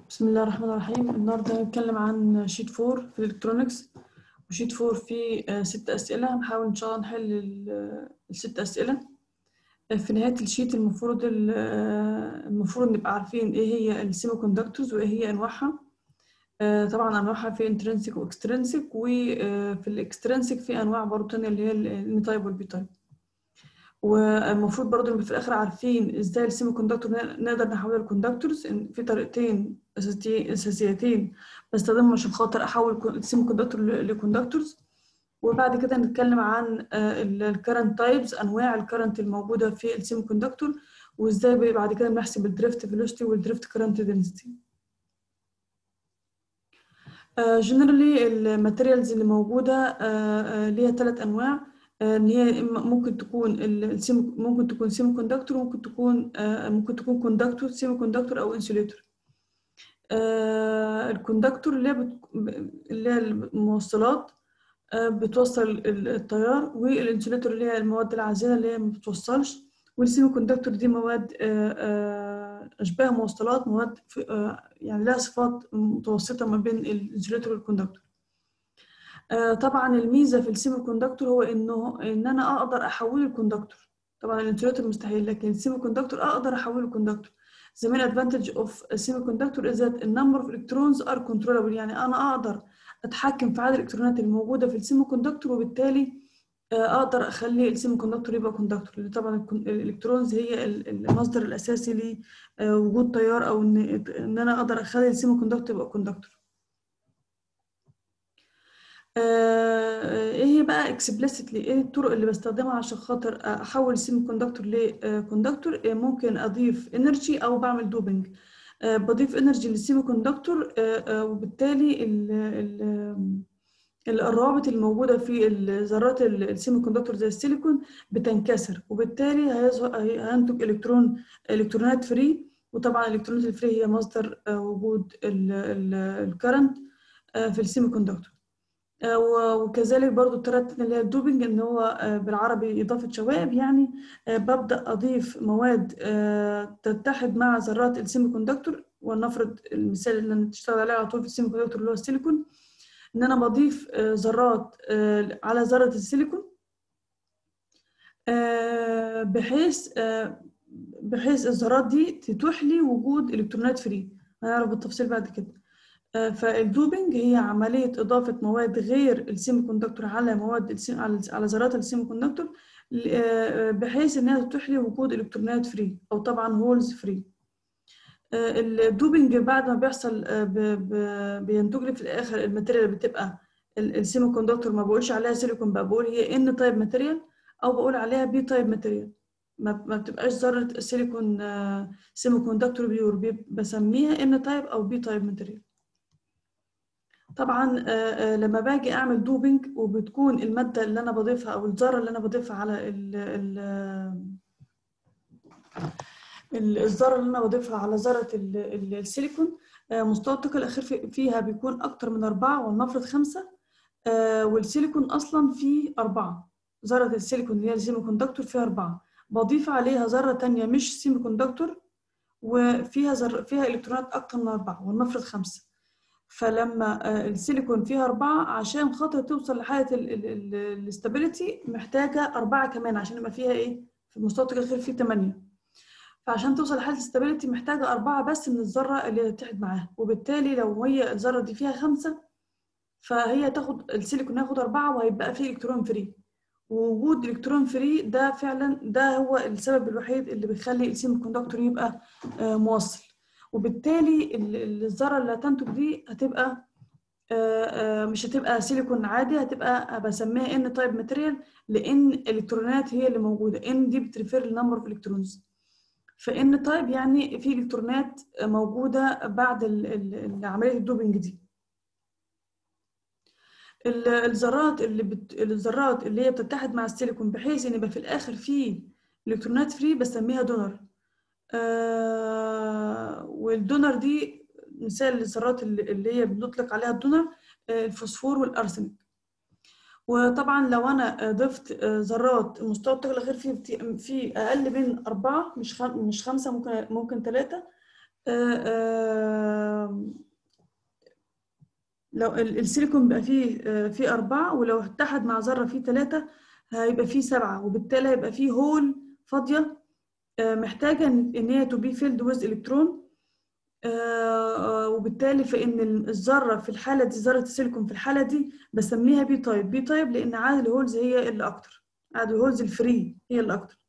بسم الله الرحمن الرحيم النهارده هنتكلم عن شيت 4 في الالكترونكس وشيت 4 فيه آه، ست اسئله هنحاول ان شاء الله نحل ال- الست اسئله آه، في نهايه الشيت المفروض ال- آه، المفروض نبقى عارفين ايه هي السيمي كوندكتورز وايه هي انواعها آه، طبعا انواعها في انترنسيك واكسترنسيك وفي الاكسترنسيك في انواع برضه تانية اللي هي الان تايب والبي تايب والمفروض برضه نبقى في الاخر عارفين ازاي السيمي كوندكتور نقدر نحولها لكوندكتورز في طريقتين اساسيتين اساسيتين بستخدمهم عشان خاطر احول السيمي كوندكتور لكوندكتورز وبعد كده نتكلم عن الكرنت تايبس انواع الكرنت الموجوده في السيمي كوندكتور وازاي بعد كده بنحسب الدريفت فيلوسيتي والدريفت كرنت دنسيتي جنرالي الماتيريالز اللي موجوده آه، آه، ليها ثلاث انواع آه، ان هي إما ممكن تكون السيمي ممكن تكون سيمي كوندكتور وممكن تكون آه، ممكن تكون كوندكتور سيمي كوندكتور او انسوليتور الكوندكتور اللي هي بت... اللي هي الموصلات آه، بتوصل ال- التيار والانسوليتور اللي هي المواد العازله اللي هي ما بتوصلش والسيمي كوندكتور دي مواد آه، آه، اشباه موصلات مواد في- آه، يعني لها صفات متوسطه ما بين الانسوليتور والكوندكتور آه، طبعا الميزه في السيمي كوندكتور هو انه ان انا اقدر احوله لكوندكتور طبعا الانسوليتور مستحيل لكن السيمي كوندكتور اقدر احوله لكوندكتور The main advantage of a semiconductor is that a number of electrons are controllable يعني أنا أقدر أتحكم في عدد الإلكترونات الموجودة في السيمي كوندكتور وبالتالي آه، أقدر أخلي السيمي كوندكتور يبقى كوندكتور لأن طبعا الكون- الإلكترونز هي ال- المصدر الأساسي لوجود تيار أو إن إن أنا أقدر أخلي السيمي كوندكتور يبقى كوندكتور. آه، ايه هي بقى explicitly ايه الطرق اللي بستخدمها عشان خاطر احول السيمي كوندكتور لكوندكتور ممكن اضيف انرجي او بعمل دوبنج آه، بضيف انرجي للسيمي كوندكتور آه، آه، وبالتالي ال ال ال- الروابط الموجوده في ال- ذرات ال- السيمي كوندكتور زي السيليكون بتنكسر وبالتالي هيظهر هي- هينتج الكترون الكترونات فري وطبعا الالكترونات الفري هي مصدر آه، وجود الكرنت في السيمي كوندكتور آه، و- وكذلك برضو الطريقة التانية اللي هي الدوبنج ان هو آه، بالعربي اضافة شوائب يعني آه، ببدأ اضيف مواد آه، تتحد مع ذرات السيمي كوندكتور ولنفرض المثال اللي انا تشتغل عليه على طول في السيمي كوندكتور اللي هو السيليكون ان انا بضيف آه، ذرات آه، على ذرة السيليكون آه، بحيث آه، بحيث الذرات دي تتيح لي وجود الكترونات فري هنعرف بالتفصيل بعد كده آه، فالدوبنج هي عملية إضافة مواد غير السيمي كوندكتور على مواد السيم على على ذرات السيمي كوندكتور ل- آه، بحيث إنها تتيح لي وجود إلكترونات فري أو طبعا هولز فري الدوبنج بعد ما بيحصل آه، ب- ب- بينتج لي في الآخر الماتيريال اللي بتبقى ال- السيمي كوندكتور ما بقولش عليها سيليكون بقى بقول هي ان تايب ماتيريال أو بقول عليها بي تايب ماتيريال ما ما بتبقاش ذرة سيليكون سيمي كوندكتور بيور بي- بسميها ان تايب أو بي تايب ماتيريال طبعا آه، آه، لما باجي اعمل دوبنج وبتكون الماده اللي انا بضيفها او الذره اللي انا بضيفها على ال ال ال- الذره اللي انا بضيفها على ذره ال- ال- السيليكون آه، مستوى الطاقه الاخير في- فيها بيكون اكتر من اربعه ولنفرض خمسه آه، والسيليكون اصلا فيه اربعه ذره السيليكون اللي هي السيمي كوندكتور فيها اربعه بضيف عليها ذره تانية مش سيمي كوندكتور وفيها ذر فيها الكترونات اكتر من اربعه ولنفرض خمسه فلما آه، السيليكون فيها أربعة عشان خاطر توصل لحالة الاستابيليتي محتاجة أربعة كمان عشان يبقى فيها إيه في مستوى الطاقة الأخير فيه تمانية فعشان توصل لحالة الاستابيليتي محتاجة أربعة بس من الذرة اللي تتحد معاها وبالتالي لو هي الذرة دي فيها خمسة فهي تاخد السيليكون هياخد أربعة وهيبقى فيه إلكترون فري ووجود إلكترون فري ده فعلا ده هو السبب الوحيد اللي بيخلي السيمي كوندكتور يبقى آه، موصل وبالتالي ال- ال- الذرة اللي هتنتج دي هتبقى آه، آه، مش هتبقى سيليكون عادي هتبقى بسميها ان تايب ماتيريال لان الالكترونات هي اللي موجوده ان دي بتريفير لنمبر اوف الكترونز فان تايب يعني في الكترونات موجوده بعد ال- ال- ال- عمليه الدوبنج دي ال- الذرات اللي بت... الذرات اللي هي بتتحد مع السيليكون بحيث ان يبقى في الاخر في الكترونات فري بسميها دونر آه والدونر دي مثال للذرات اللي اللي هي بنطلق عليها الدونر آه الفوسفور والارسنك وطبعا لو انا ضفت ذرات مستوى الطاقه الغير فيه في اقل من اربعه مش خم... مش خمسه ممكن ممكن ثلاثه آه، آه، لو ال- السيليكون بقى فيه آه، فيه أربعة ولو اتحد مع ذرة فيه ثلاثة هيبقى فيه سبعة وبالتالي هيبقى فيه هول فاضية آه، محتاجة إن إن هي to be filled with إلكترون آه، آه، وبالتالي فإن الذرة في الحالة دي ذرة السيليكون في الحالة دي بسميها بي تايب بي تايب لأن عدد الهولز هي اللي أكتر عدد الهولز الفري هي اللي أكتر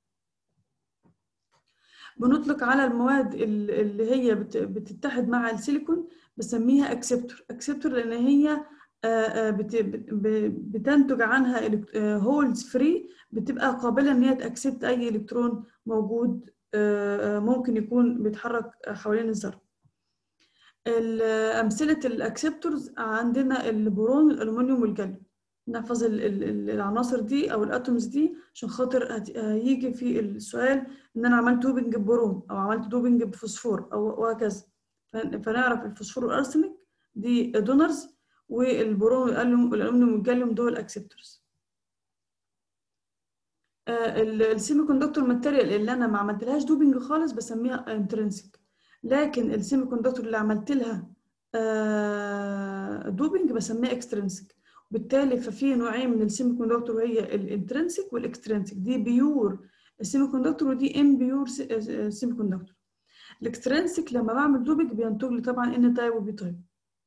بنطلق على المواد ال- اللي هي بت- بتتحد مع السيليكون بسميها اكسبتور اكسبتور لان هي آه، آه، بت- ب- بتنتج عنها هولز فري بتبقى قابله ان هي تاكسبت اي الكترون موجود آه، آه، ممكن يكون بيتحرك حوالين الذره ال- امثله الاكسبتورز عندنا البورون الالومنيوم والجاليوم نحفظ ال- ال- ال- العناصر دي او الاتومز دي عشان خاطر هت- هيجي في السؤال ان انا عملت دوبنج ببورون او عملت دوبنج بفوسفور او وهكذا فن- فنعرف الفوسفور والارسنك دي دونرز والبورون والألوم- والالومنيوم والجاليوم دول اكسبتورز السيمي كوندكتور ماتيريال اللي انا ما عملتلهاش دوبنج خالص بسميها انترنسك لكن السيمي كوندكتور اللي عملت لها آه، دوبنج بسميها اكسترنسك بالتالي ففي نوعين من السيمي كوندكتور وهي الانترنسك والاكسترنسك دي بيور السيمي كوندكتور ودي ام بيور سيمي كوندكتور الاكسترنسك لما بعمل دوبنج بينتج لي طبعا ان تايب وبي تايب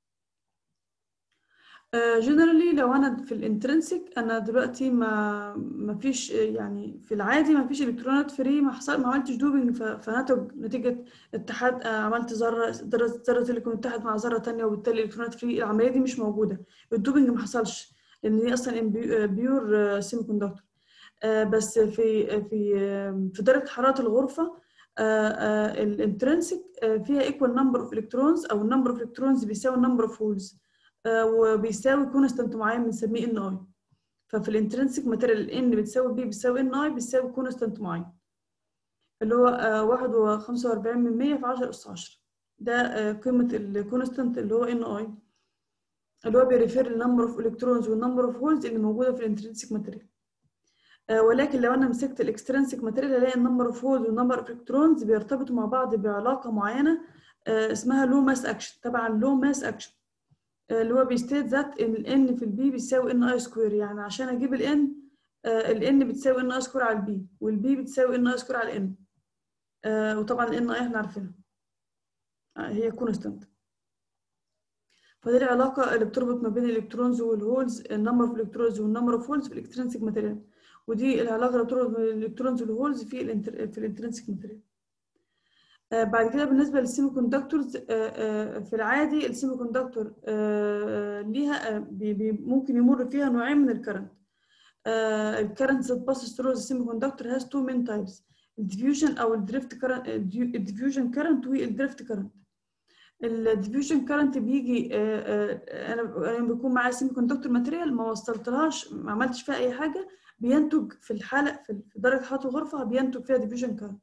جنرالي لو انا في الانترنسك انا دلوقتي ما ما فيش يعني في العادي ما فيش الكترونات فري ما حصل ما عملتش دوبنج ف- فنتج نتيجه اتحاد آه، عملت ذره ذره ذره سيليكون اتحد مع ذره تانية وبالتالي الالكترونات فري العمليه دي مش موجوده الدوبنج ما حصلش لان هي اصلا بيور سيمي كوندكتور بس في في آه، في درجه حراره الغرفه الانترنسك فيها ايكوال نمبر اوف الكترونز او النمبر اوف الكترونز بيساوي النمبر اوف هولز وبيساوي كونستانت معين بنسميه ان اي ففي الانترنسك ماتيريال الان بتساوي بي بتساوي ان اي بتساوي كونستانت معين اللي هو آه، واحد وخمسة وأربعين من مية في عشرة أس عشرة ده آه، قيمة الكونستانت اللي هو ان اي اللي هو بيريفير للنمبر اوف الكترونز والنمبر اوف هولز اللي موجودة في الانترنسك ماتيريال ولكن لو انا مسكت الاكسترنسك ماتيريال الاقي النمبر اوف هولز والنمبر اوف الكترونز بيرتبطوا مع بعض بعلاقة معينة آه، اسمها لو ماس اكشن طبعا لو ماس اكشن اللي هو بيستيت ذات ان الان في البي بيساوي ان اي سكوير يعني عشان اجيب الان الان بتساوي ان اي سكوير على البي والبي بتساوي ان اي سكوير على الان وطبعا الان اي احنا عارفينها آه، هي كونستانت فدي العلاقه اللي بتربط ما بين الالكترونز والهولز النمبر اوف الكترونز والنمبر اوف هولز في الالكترونسيك ماتيريال ودي العلاقه اللي بتربط بين الالكترونز والهولز في الانتر... في الانترنسيك ماتيريال آه، بعد كده بالنسبه للسيمي كوندكتورز في العادي السيمي كوندكتور ليها آه، بي- بي- ممكن يمر فيها نوعين من الكرنت الكرنت that passes through the semiconductor has two main types الديفيوجن او الدريفت كرنت الديفيوجن كرنت والدريفت كرنت الديفيوجن كرنت بيجي آه، آه، انا انا بيكون معايا سيمي كوندكتور ماتيريال ما وصلتلهاش ما عملتش فيها اي حاجه بينتج في الحاله في في درجه حراره الغرفه بينتج فيها ديفيوجن كرنت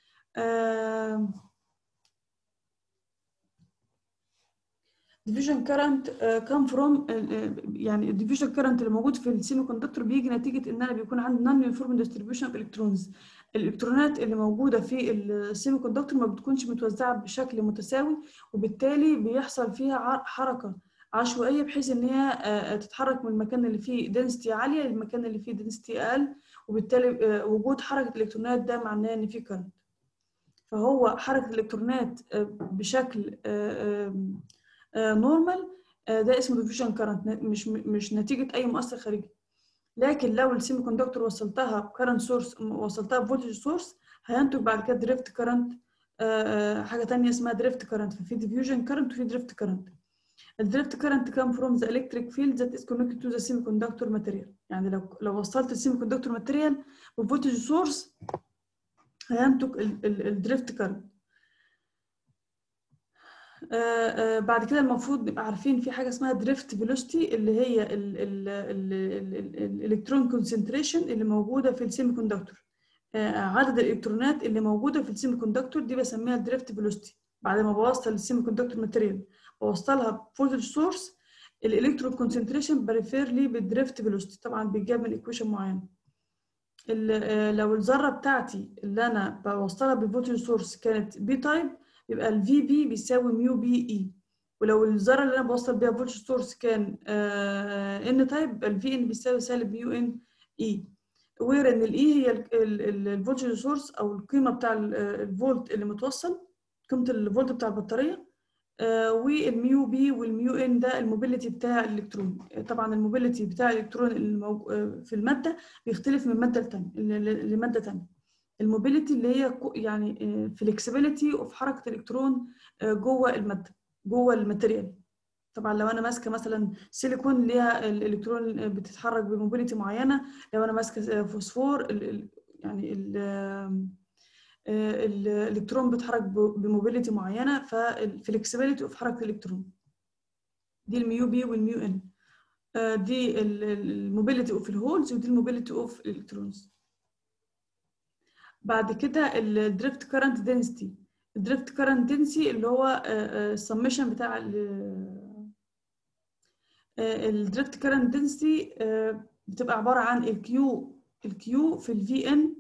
diffusion current uh, come from ال- ال- يعني الديفيوجن كرنت اللي موجود في السيمي كوندكتور بيجي نتيجه ان انا بيكون عندي نون يونيفورم ديستريبيوشن اوف الكترونز الالكترونات اللي موجوده في السيمي كوندكتور ما بتكونش متوزعه بشكل متساوي وبالتالي بيحصل فيها ع- حركه عشوائيه بحيث ان هي آه، تتحرك من المكان اللي فيه density عاليه للمكان اللي فيه density اقل وبالتالي آه، وجود حركه الالكترونات ده معناه ان في كرنت فهو حركه الالكترونات آه، بشكل آه، آم، نورمال ده اسمه ديفيوجن كارنت مش مش نتيجه اي مؤثر خارجي لكن لو السيمي كوندكتور وصلتها بكرنت سورس وصلتها بفولتج سورس هينتج بعد كده دريفت كارنت حاجه تانية اسمها دريفت كارنت ففي ديفيوجن كارنت وفي دريفت كارنت الدريفت كارنت كام فروم ذا الكتريك فيلد ذات از كونكتد تو ذا سيمي كوندكتور ماتيريال يعني لو لو وصلت السيمي كوندكتور ماتيريال بفولتج سورس هينتج الدريفت كارنت آه، آه، بعد كده المفروض نبقى عارفين في حاجه اسمها دريفت فيلوسيتي اللي هي الالكترون كونسنتريشن اللي موجوده في السيمي كوندكتور عدد الالكترونات اللي موجوده في السيمي كوندكتور دي بسميها دريفت فيلوسيتي بعد ما بوصل السيمي كوندكتور ماتيريال بوصلها بفولتج سورس الالكترون كونسنتريشن بريفير لي بالدريفت فيلوسيتي طبعا بيتجاب من ايكويشن معينه ال- آه، لو الذره بتاعتي اللي انا بوصلها بالفولتج سورس كانت بي تايب يبقى الفي بي بيساوي ميو بي اي ولو الذره اللي انا بوصل بيها فولت سورس كان ان تايب الفي ان بيساوي سالب ميو ان اي وير ان الاي هي الفولت سورس او القيمه بتاع الفولت اللي متوصل قيمه الفولت بتاع البطاريه والميو بي والميو ان ده الموبيليتي بتاع الالكترون طبعا الموبيليتي بتاع الالكترون في الماده بيختلف من ماده لتانية لماده ثانيه الموبيليتي اللي هي يعني فليكسبيليتي اوف حركه الالكترون جوه الماده جوه الماتيريال طبعا لو انا ماسكه مثلا سيليكون ليها الالكترون بتتحرك بموبيليتي معينه لو انا ماسكه فوسفور يعني ال الالكترون بيتحرك بموبيليتي معينه فالفلكسبيليتي اوف حركه الالكترون دي الميو بي والميو ان دي الموبيليتي اوف الهولز ودي الموبيليتي اوف الالكترونز بعد كده الدريفت كارنت دنسيتي الدريفت كارنت دنسي اللي هو السمشن بتاع الدريفت كارنت دنسي بتبقى عباره عن الكيو الكيو في الفي ان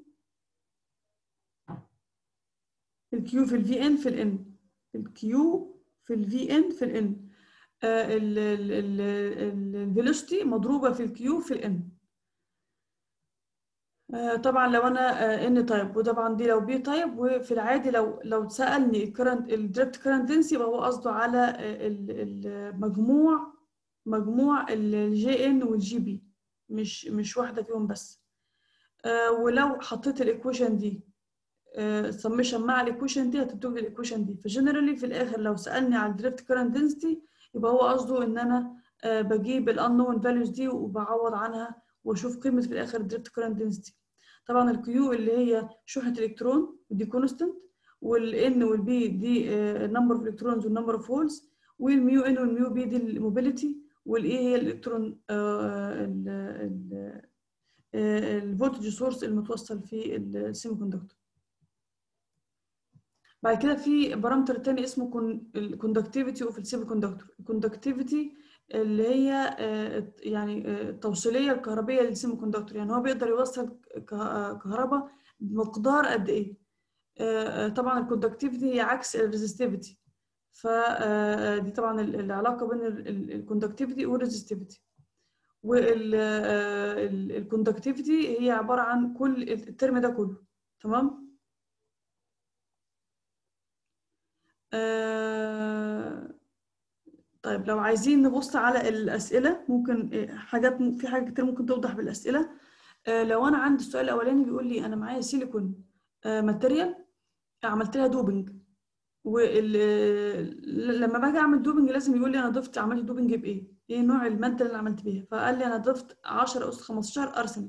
الكيو في الفي ان في الان الكيو في الفي ان في الان الفيلوسيتي مضروبه في الكيو في الان طبعا لو انا ان تايب وطبعا دي لو بي تايب وفي العادي لو لو سالني الكرنت الدريفت كرنت دنسي يبقى هو قصده على المجموع مجموع الجي ان والجي بي مش مش واحده فيهم بس ولو حطيت الايكويشن دي سمشن مع الايكويشن دي هتنتج لي الايكويشن دي فجنرالي في الاخر لو سالني على الدريفت كرنت دنسيتي يبقى هو قصده ان انا بجيب الانون فاليوز دي وبعوض عنها واشوف قيمه في الاخر الدريفت كرنت دنسيتي طبعا الكيو اللي هي شحنه الالكترون ودي كونستنت والان والبي دي النمبر اوف الكترونز والنمبر اوف هولز والميو ان والميو بي دي الموبيليتي والاي هي الالكترون الفولتج سورس المتوصل في السيمي كوندكتور بعد كده في بارامتر تاني اسمه الكوندكتيفيتي اوف السيمي كوندكتور الكوندكتيفيتي اللي هي يعني التوصيليه الكهربيه للسيمي كوندكتور يعني هو بيقدر يوصل كهرباء بمقدار قد ايه طبعا الكوندكتيفيتي هي عكس الريزستيفيتي فدي طبعا العلاقه بين الكوندكتيفيتي والريزستيفيتي والكوندكتيفيتي هي عباره عن كل الترم ده كله تمام طيب لو عايزين نبص على الأسئلة ممكن حاجات في حاجات كتير ممكن توضح بالأسئلة لو أنا عندي السؤال الأولاني بيقول لي أنا معايا سيليكون ماتيريال عملت لها دوبنج ولما باجي أعمل دوبنج لازم يقول لي أنا ضفت عملت دوبنج بإيه؟ إيه نوع المادة اللي أنا عملت بيها؟ فقال لي أنا ضفت 10 أس 15 أرسنك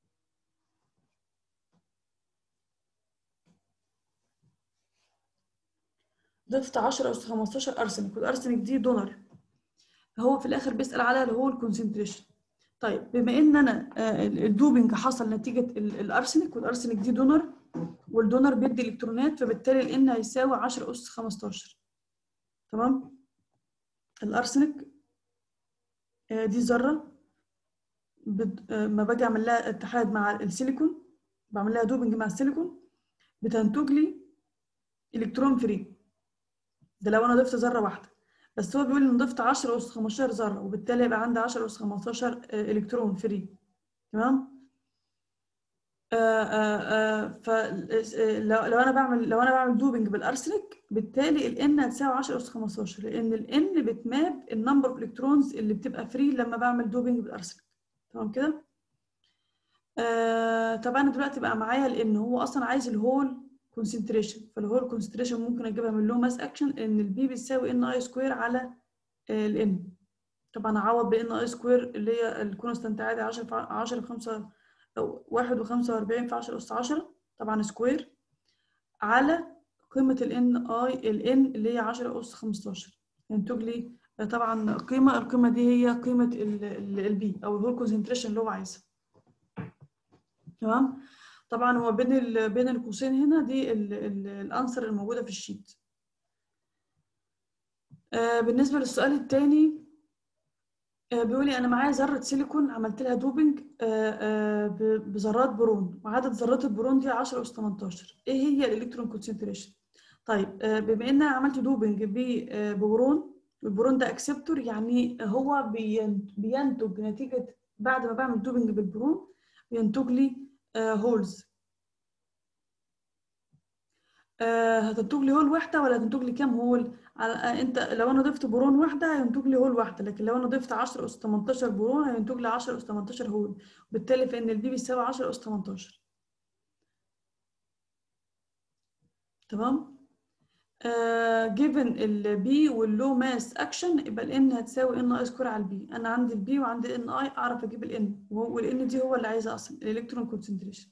ضفت 10 أس 15 أرسنك والأرسنك دي دونر هو في الآخر بيسأل على اللي هو الكونسنتريشن طيب بما إن أنا الدوبنج حصل نتيجة الأرسنك والأرسنك دي دونر والدونر بيدي إلكترونات فبالتالي الإن هيساوي 10 أس 15 تمام الأرسنك دي ذرة ما باجي أعمل لها اتحاد مع السيليكون بعمل لها دوبنج مع السيليكون بتنتج لي إلكترون فري ده لو انا ضفت ذره واحده بس هو بيقول ان ضفت 10 اس 15 ذره وبالتالي يبقى عندي 10 اس 15 الكترون فري تمام فلو لو انا بعمل لو انا بعمل دوبنج بالارسنك بالتالي الان هتساوي 10 اس 15 لان الان بتماب النمبر اوف الكترونز اللي بتبقى فري لما بعمل دوبنج بالارسنك تمام كده آه طب انا دلوقتي بقى معايا لان هو اصلا عايز الهول كونسنتريشن فالهول كونسنتريشن ممكن اجيبها من لو ماس اكشن ان البي بتساوي ان اي سكوير على الان طبعا اعوض بان اي سكوير اللي هي الكونستانت عادي 10 في 10 في 5 او 1 و45 في 10 اس 10 طبعا سكوير على قيمه الان اي الان اللي هي 10 اس 15 ينتج لي طبعا قيمه القيمه دي هي قيمه البي او الهول كونسنتريشن اللي هو عايزها تمام طبعا هو بين ال بين القوسين هنا دي الانسر الموجوده في الشيت آه بالنسبه للسؤال الثاني آه بيقول لي انا معايا ذره سيليكون عملت لها دوبنج آه بذرات برون وعدد ذرات البرون دي 10 اس 18 ايه هي الالكترون كونسنتريشن طيب آه، بما ان انا عملت دوبنج ببورون والبورون ده اكسبتور يعني هو بين- بينتج نتيجه بعد ما بعمل دوبنج بالبورون بينتج لي هولز هتنتج لي هول واحده ولا هتنتج لي كام هول على آه، انت لو انا ضفت بورون واحده هينتج لي هول واحده لكن لو انا ضفت 10 اس 18 بورون هينتج لي 10 اس 18 هول وبالتالي فان البي بيساوي 10 اس 18 تمام جيفن البي واللو ماس اكشن يبقى الان هتساوي ان اي سكوير على البي انا عندي البي وعندي الان اي اعرف اجيب الان والان دي هو اللي عايزه اصلا الالكترون كونسنتريشن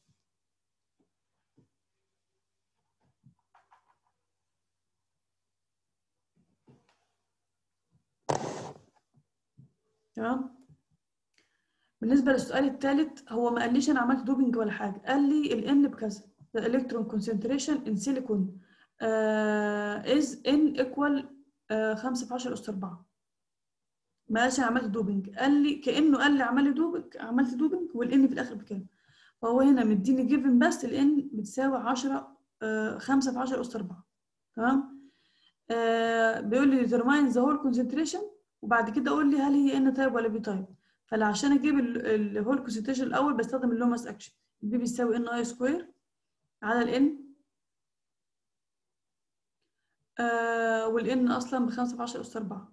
تمام بالنسبه للسؤال الثالث هو ما قاليش انا عملت دوبنج ولا حاجه قال لي الان بكذا the electron concentration in silicon uh, is n equal uh, 5 في 10 اس 4 ما قالش انا عملت دوبنج قال لي كانه قال لي عمل لي دوبنج عملت دوبنج والان في الاخر بكام فهو هنا مديني جيفن بس الان بتساوي 10 uh, 5 في 10 اس 4 تمام uh, بيقول لي determine the whole concentration وبعد كده قول لي هل هي ان تايب ولا بي تايب فعشان اجيب الهول كونسنتريشن الاول بستخدم اللوماس اكشن البي بيساوي ان اي سكوير على الان آه والان اصلا بخمسة في عشرة اس اربعة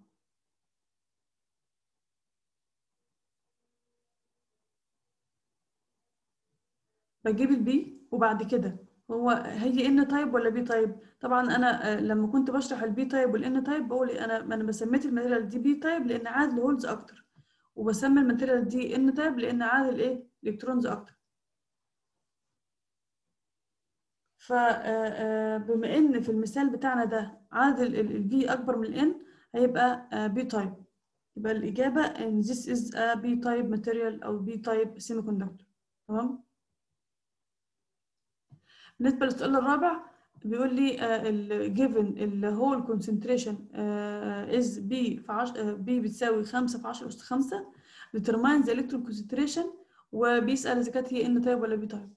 بجيب البي وبعد كده هو هي ان تايب ولا بي تايب طبعا انا آه لما كنت بشرح البي تايب والان تايب بقول انا انا بسميت الماتيريال دي بي تايب لان عدد الهولز اكتر وبسمي الماتيريال دي ان تايب لان عدد الايه الالكترونز اكتر فبما ان في المثال بتاعنا ده عدد الفي اكبر من الان هيبقى بي تايب يبقى الاجابه ان this is a b type material او b type semiconductor تمام بالنسبه للسؤال الرابع بيقول لي ال given ال whole concentration is b في عش... b بتساوي 5 في 10 اس 5 determine the electron concentration وبيسال اذا كانت هي n type ولا b type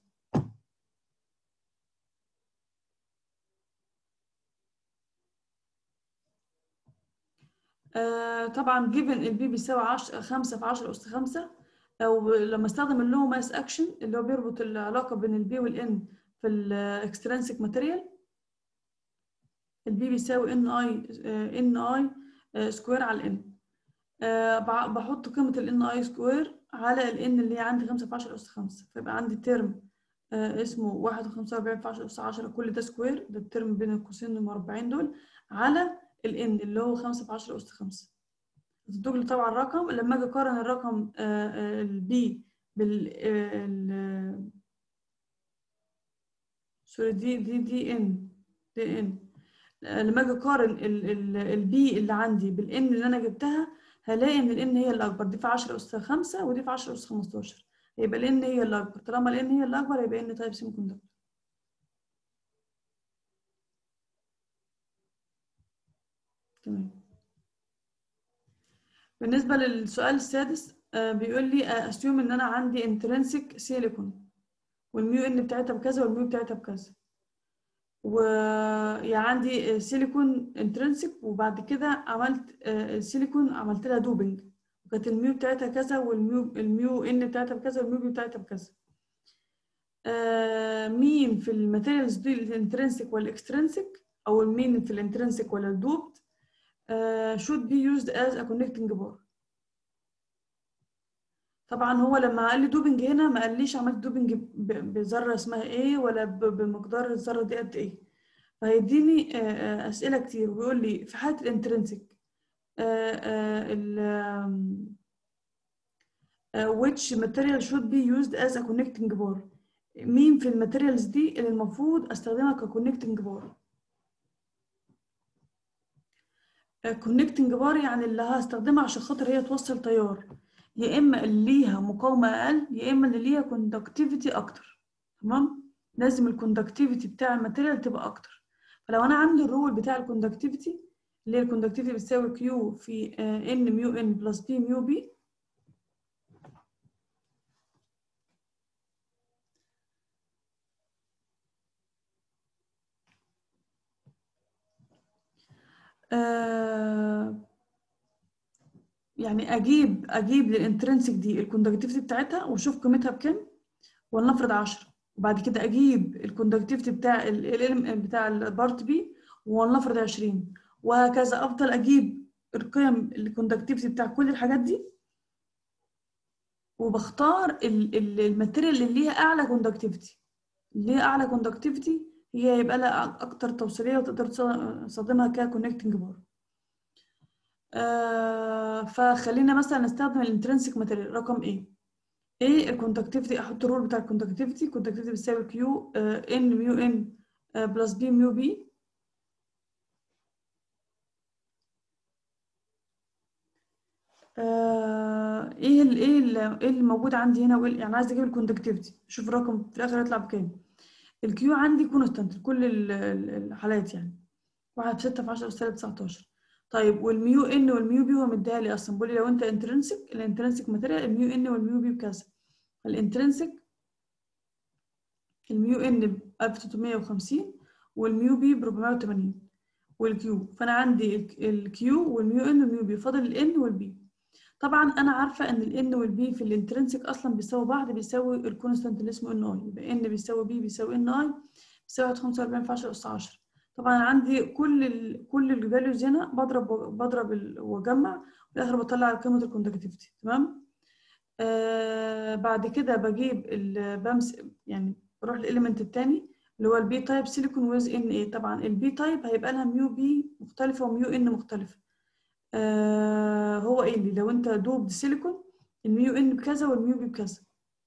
آه طبعا given البي بيساوي 10 5 في 10 اس 5 او لما استخدم اللو ماس اكشن اللي هو بيربط العلاقه بين البي والان في الاكسترنسيك ماتيريال البي بيساوي ان اي ان اي سكوير على الان آه بحط قيمه الان اي سكوير على الان اللي هي عندي 5 في 10 اس 5 فيبقى عندي ترم آه اسمه 1.45 في 10 اس 10 كل ده سكوير ده الترم بين القوسين المربعين دول على الان اللي هو 5 في 10 اس 5 هتدوج لي طبعا رقم لما اجي اقارن الرقم البي بال سوري دي دي دي ان دي ان لما اجي اقارن البي اللي عندي بالان اللي انا جبتها هلاقي ان الان هي الاكبر دي في 10 اس 5 ودي في 10 اس 15 يبقى الان هي الاكبر طالما الان هي الاكبر يبقى ان تايب سيمي كوندكتور تمام بالنسبة للسؤال السادس بيقول لي اسيوم ان انا عندي انترنسك سيليكون والميو ان بتاعتها بكذا والميو بتاعتها بكذا و يعني عندي سيليكون انترنسك وبعد كده عملت السيليكون عملت لها دوبنج وكانت الميو بتاعتها كذا والميو الميو ان بتاعتها بكذا والميو بتاعتها بكذا مين في الماتيريالز دي الانترنسك والاكسترنسك او المين في الانترنسك ولا الدوبت Uh, should be used as a connecting bar طبعا هو لما قال لي دوبنج هنا ما قاليش عملت دوبنج بذره اسمها ايه ولا بمقدار الذره دي قد ايه فهيديني uh, اسئله كتير ويقول لي في حاله الانترنسك which material should be used as a connecting bar مين في الماتيريالز دي اللي المفروض استخدمها ككونكتنج بار كونكتنج بار يعني اللي هستخدمها عشان خاطر هي توصل تيار يا اما اللي ليها مقاومه اقل يا اما اللي ليها كوندكتيفيتي اكتر تمام لازم الكوندكتيفيتي بتاع الماتيريال تبقى اكتر فلو انا عندي الرول بتاع الكوندكتيفيتي اللي هي الكوندكتيفيتي بتساوي كيو في ان ميو ان بلس بي ميو بي آه يعني اجيب اجيب للانترنسك دي الكوندكتيفيتي بتاعتها واشوف قيمتها بكام ولنفرض 10 وبعد كده اجيب الكوندكتيفيتي بتاع ال بتاع البارت بي ولنفرض 20 وهكذا افضل اجيب القيم الكوندكتيفيتي بتاع كل الحاجات دي وبختار الماتيريال اللي ليها اعلى كوندكتيفيتي اللي هي اعلى كوندكتيفيتي هي يبقى لها اكتر توصيليه وتقدر تصادمها ككونكتنج بار آه فخلينا مثلا نستخدم الانترنسك ماتيريال رقم ايه ايه الكوندكتيفيتي احط الرول بتاع الكوندكتيفيتي الكوندكتيفيتي بتساوي كيو ان ميو ان بلس بي ميو بي آه ايه ال ايه ال ايه اللي موجود عندي هنا وإيه يعني عايز اجيب الكوندكتيفيتي اشوف الرقم في الاخر هيطلع بكام الكيو عندي كونستانت لكل الحالات يعني واحد في ستة في عشرة أس 19 طيب والميو ان والميو بي هو مديها لي اصلا بيقول لي لو انت انترنسك الانترنسك ماتيريال الميو ان والميو بي بكذا الانترنسك الميو ان ب 1350 والميو بي ب 480 والكيو فانا عندي الكيو والميو ان والميو بي فاضل الان والبي طبعا انا عارفه ان الان والبي في الانترنسك اصلا بيساوي بعض بيساوي الكونستانت اللي اسمه ان اي يبقى ان بيساوي بي بيساوي ان اي بيساوي 45 في 10 اس 10 طبعا عندي كل ال كل الفاليوز هنا بضرب بضرب واجمع في الاخر بطلع قيمه الكوندكتيفيتي تمام آه بعد كده بجيب بمس يعني بروح للاليمنت الثاني اللي هو البي تايب سيليكون ويز ان ايه طبعا البي تايب هيبقى لها ميو بي مختلفه وميو ان مختلفه آه هو ايه اللي لو انت دوبد سيليكون الميو ان بكذا والميو بي بكذا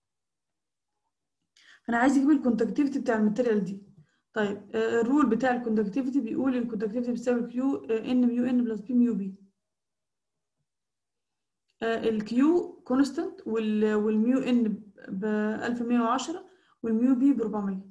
انا عايز اجيب الكوندكتيفيتي بتاع الماتيريال دي طيب آه الرول بتاع الكوندكتيفيتي بيقول الكوندكتيفيتي بتساوي كيو ان ميو ان بلس بي ميو بي الكيو كونستانت والميو ان ب 1110 والميو بي ب 400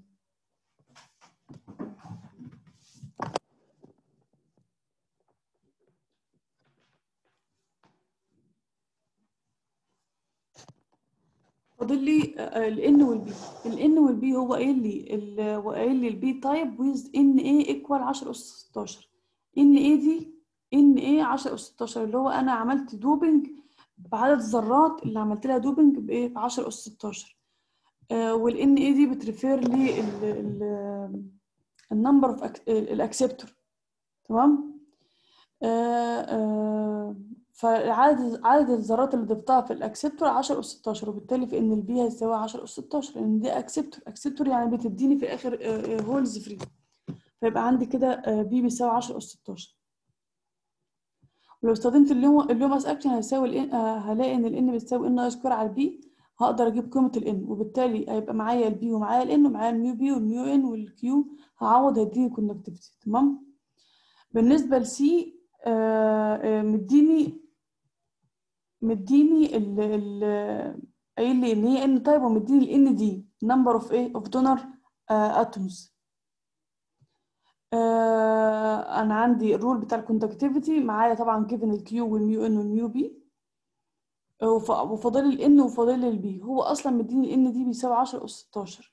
فاضل لي الان والبي الان والبي هو قايل لي هو قايل لي البي تايب ويز ان اي ايكوال 10 اس 16 ان اي دي ان اي 10 اس 16 اللي هو انا عملت دوبنج بعدد الذرات اللي عملت لها دوبنج بايه ب 10 اس 16 آه والان اي دي بتريفير لي النمبر اوف الاكسبتور تمام آه آه فعدد عدد الذرات اللي ضفتها في الاكسبتور 10 اس 16 وبالتالي في ان البي هيساوي 10 اس 16 لان دي اكسبتور اكسبتور يعني بتديني في الاخر هولز فري فيبقى عندي كده بي بيساوي 10 اس 16 ولو استخدمت اليوم اليومس اكشن هيساوي الان هلاقي ان الان بتساوي ان اي سكوير على البي هقدر اجيب قيمه الان وبالتالي هيبقى معايا البي ومعايا الان ومعايا الميو بي والميو ان والكيو هعوض هيديني الكونكتيفيتي تمام بالنسبه لسي مديني مديني ال ال قايل لي ان هي ان تايب ومديني الان دي نمبر اوف ايه اوف دونر اتومز انا عندي الرول بتاع الكوندكتيفيتي معايا طبعا جيفن الكيو والميو ان والميو بي وفاضل لي الان وفاضل لي البي هو اصلا مديني الان دي بيساوي 10 اس 16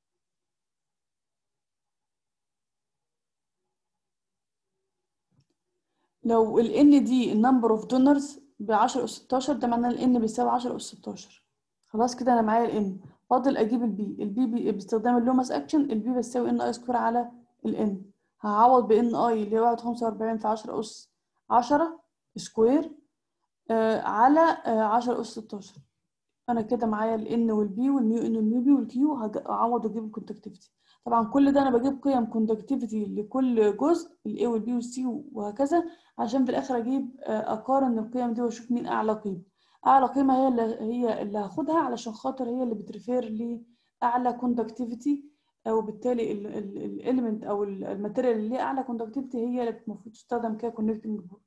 لو ال n دي النمبر اوف دونرز ب 10 اس 16 ده معناه ال n بيساوي 10 اس 16 خلاص كده انا معايا ال n فاضل اجيب البي البي باستخدام اللوماس اكشن البي بتساوي ان اي سكوير على ال n هعوض ب ان اي اللي هي 1.45 في 10 اس 10 سكوير آه على آه 10 اس 16 انا كده معايا ال n والبي والميو ان والميو بي والكيو هعوض واجيب الكونتاكتيفيتي طبعا كل ده انا بجيب قيم كوندكتيفيتي لكل جزء الاي والبي والسي وهكذا عشان في الاخر اجيب اقارن القيم دي واشوف مين اعلى قيمه اعلى قيمه هي اللي هي اللي هاخدها علشان خاطر هي اللي بتريفير لاعلى كوندكتيفيتي وبالتالي الاليمنت او الماتيريال اللي ليها اعلى كوندكتيفيتي هي اللي المفروض تستخدم ككونكتنج بور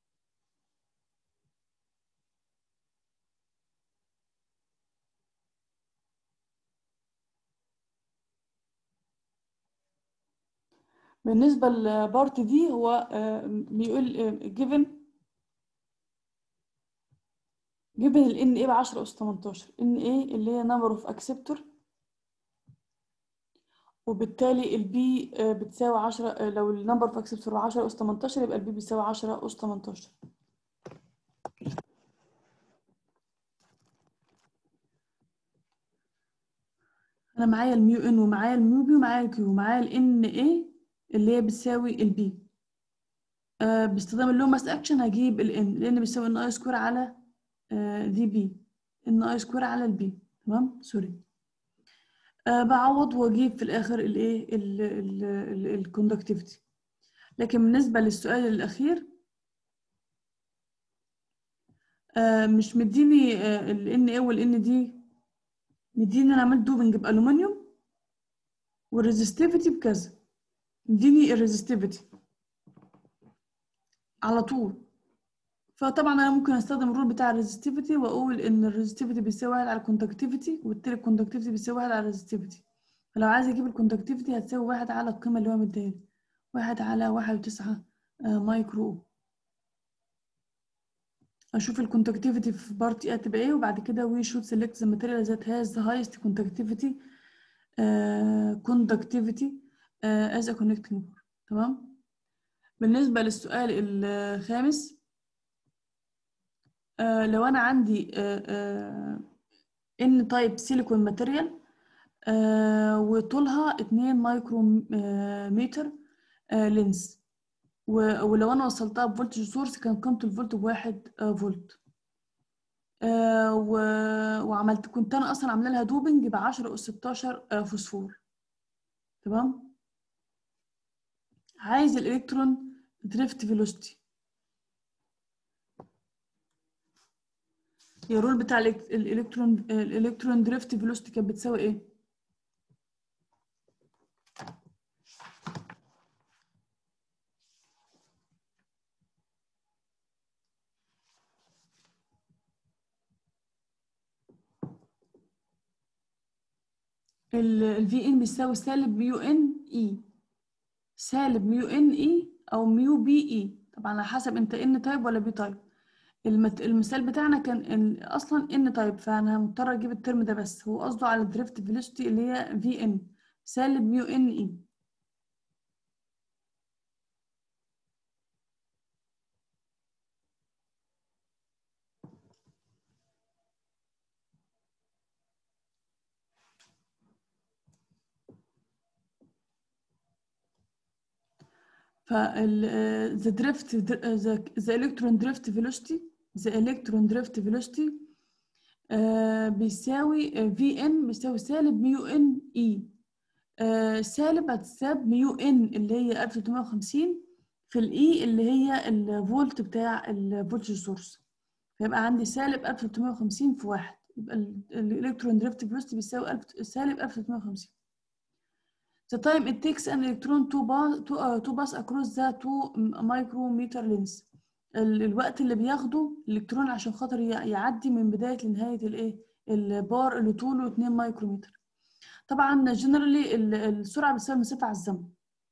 بالنسبة لبارت دي هو بيقول given given ال NA ب 10 أس 18 NA اللي هي number of acceptor وبالتالي البي بتساوي 10 لو النمبر اوف اكسبتور 10 اس 18 يبقى البي بيساوي 10 اس 18 انا معايا الميو ان ومعايا الميو بي ومعايا الكيو ومعايا الان اي اللي هي بتساوي البي آه باستخدام اللوماس اكشن هجيب الان الان بيساوي ان اي سكوير على آه دي بي ان اي سكوير على البي تمام سوري آه بعوض واجيب في الاخر الايه الكوندكتيفيتي لكن بالنسبه للسؤال الاخير آه مش مديني الان اي والان دي مديني انا عملت دوبنج بالومنيوم والريزستيفيتي بكذا مديني الريزستيفيتي على طول فطبعا انا ممكن استخدم الرول بتاع الريزستيفيتي واقول ان الريزستيفيتي بيساوي واحد على الكوندكتيفيتي وبالتالي الكوندكتيفيتي بيساوي واحد على الريزستيفيتي فلو عايز اجيب الكوندكتيفيتي هتساوي واحد على القيمه اللي هو مديها لي واحد على واحد وتسعة مايكرو اشوف الكونتاكتيفيتي في بارت ايه هتبقى ايه وبعد كده وي شود سيلكت ذا ماتيريال ذات هاز ذا هايست كونتاكتيفيتي كونتاكتيفيتي از ا كونكتنج تمام بالنسبه للسؤال الخامس uh, لو انا عندي ان تايب سيليكون ماتيريال وطولها 2 مايكرو متر لينس ولو انا وصلتها بفولتج سورس كان قيمه الفولت بواحد فولت آه وعملت كنت انا اصلا عامله لها دوبنج ب 10 اس 16 آه فوسفور تمام عايز الالكترون دريفت فيلوسيتي يا الرول بتاع الالكترون الالكترون دريفت فيلوسيتي كانت بتساوي ايه الفي ان بيساوي سالب ميو ان اي سالب ميو ان اي او ميو بي اي طبعا على حسب انت ان تايب ولا بي تايب المت... المثال بتاعنا كان ال... اصلا ان تايب فانا مضطر اجيب الترم ده بس هو قصده على الدريفت فيلوسيتي اللي هي في ان سالب ميو ان اي فال the drift the, the electron drift velocity the electron drift velocity uh, بيساوي في ان بيساوي سالب ميو ان اي uh, سالب هتساب ميو ان اللي هي 1350 في الاي اللي هي الفولت بتاع الفولتج سورس فيبقى عندي سالب 1350 في واحد يبقى الالكترون دريفت فيلوسيتي بيساوي سالب 1350 the time it takes an electron to pass to, uh, to pass across the 2 micrometer length الوقت اللي بياخده الالكترون عشان خاطر يعدي من بدايه لنهايه الايه البار اللي طوله 2 مايكرومتر طبعا جنرالي السرعه بتساوي المسافه على الزمن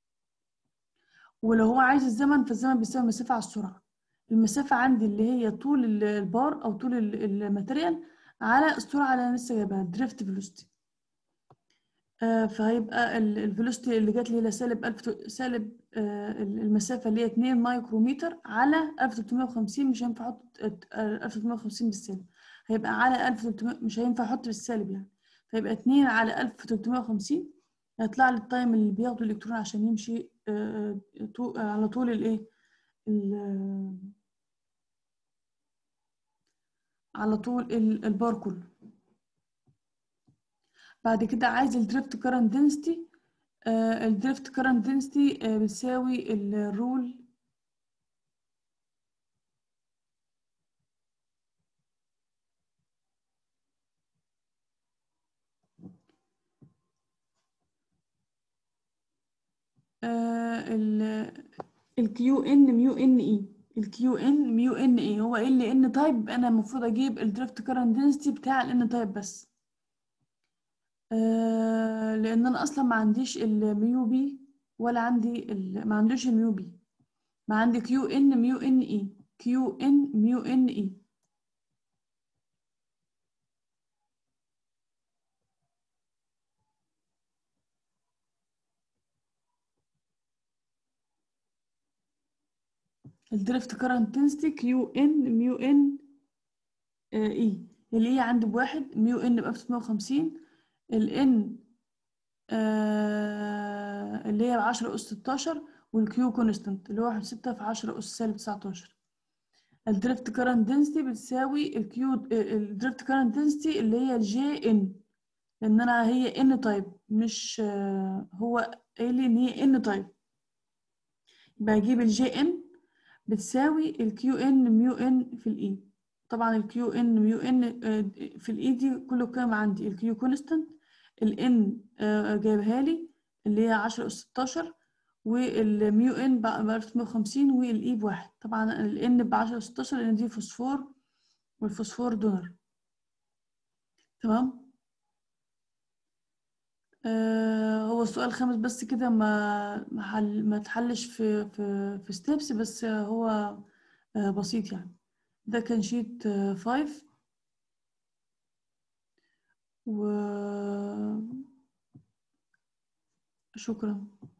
ولو هو عايز الزمن فالزمن بيساوي المسافه على السرعه المسافه عندي اللي هي طول البار او طول الماتيريال على السرعه اللي انا لسه جايبها دريفت فيلوسيتي آه فهيبقى الفيلوسيتي اللي جات لي هي سالب 1000 سالب آه المسافه اللي هي 2 مايكرومتر على 1350 مش هينفع احط 1350 بالسالب هيبقى على 1300 مش هينفع احط بالسالب يعني فيبقى 2 على 1350 هيطلع لي التايم اللي بياخده الالكترون عشان يمشي آه على طول الايه على طول البار كله بعد كده عايز الدريفت كارنت دنسيتي الدريفت كارنت دنسيتي بتساوي الرول الكيو ان ميو ان اي الكيو ان ميو ان اي هو ال ان تايب انا المفروض اجيب الدريفت كارنت دنسيتي بتاع الان تايب بس آه لان انا اصلا ما عنديش الميو بي ولا عندي ما عندوش الميو بي ما عندي كيو ان ميو ان اي كيو ان ميو ان اي الدريفت كارنت دنسيتي كيو ان ميو ان اي الاي عندي بواحد ميو ان بألف ستمية وخمسين الان اللي هي بعشرة أس ستاشر والكيو كونستانت اللي هو واحد ستة في عشرة أس سالب تسعتاشر الدريفت كارنت دنسيتي بتساوي الكيو الدريفت كارنت دنسيتي اللي هي الجي ان لان انا هي ان تايب مش آه، هو قايل لي ان هي ان تايب يبقى اجيب الجي ان بتساوي الكيو ان ميو ان في الاي طبعا الكيو ان ميو ان في الاي دي كله كام عندي الكيو كونستانت الان جايبها لي اللي هي 10 اس 16 والميو ان ب 1350 والاي بواحد طبعا الان ب 10 اس 16 لان دي فوسفور والفوسفور دونر تمام آه هو السؤال الخامس بس كده ما ما حل ما تحلش في في في ستيبس بس هو آه بسيط يعني ده كان شيت 5 و شكرا